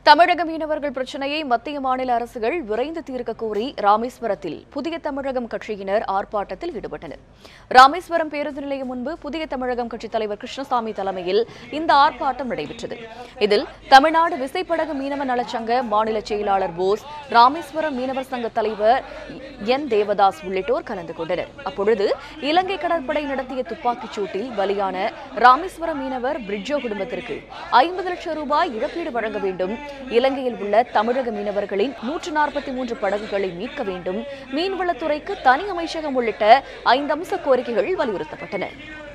தமிழக மீனவர்கள் பிரச்சினையை மத்திய மாநில அரசுகள் விரைந்து தீர்க்க கோரி ராமேஸ்வரத்தில் புதிய தமிழகம் கட்சியினர் ஆர்ப்பாட்டத்தில் ஈடுபட்டனர் ராமேஸ்வரம் பேருந்து நிலையம் முன்பு புதிய தமிழகம் கட்சித் தலைவர் கிருஷ்ணசாமி தலைமையில் இந்த ஆர்ப்பாட்டம் நடைபெற்றது இதில் தமிழ்நாடு விசைப்படகு மீனவ நலச்சங்க மாநில செயலாளர் போஸ் ராமேஸ்வரம் மீனவர் சங்க தலைவர் என் தேவதாஸ் உள்ளிட்டோர் கலந்து கொண்டனர் அப்பொழுது இலங்கை கடற்படை நடத்திய துப்பாக்கிச் சூட்டில் பலியான ராமேஸ்வரம் மீனவர் பிரிட்ஜோ குடும்பத்திற்கு ஐம்பது லட்சம் ரூபாய் இழப்பீடு வழங்க வேண்டும் இலங்கையில் உள்ள தமிழக மீனவர்களின் நூற்று நாற்பத்தி மூன்று படகுகளை மீட்க வேண்டும் மீன்வளத்துறைக்கு தனி அமைச்சகம் உள்ளிட்ட ஐந்து அம்ச கோரிக்கைகள் வலியுறுத்தப்பட்டன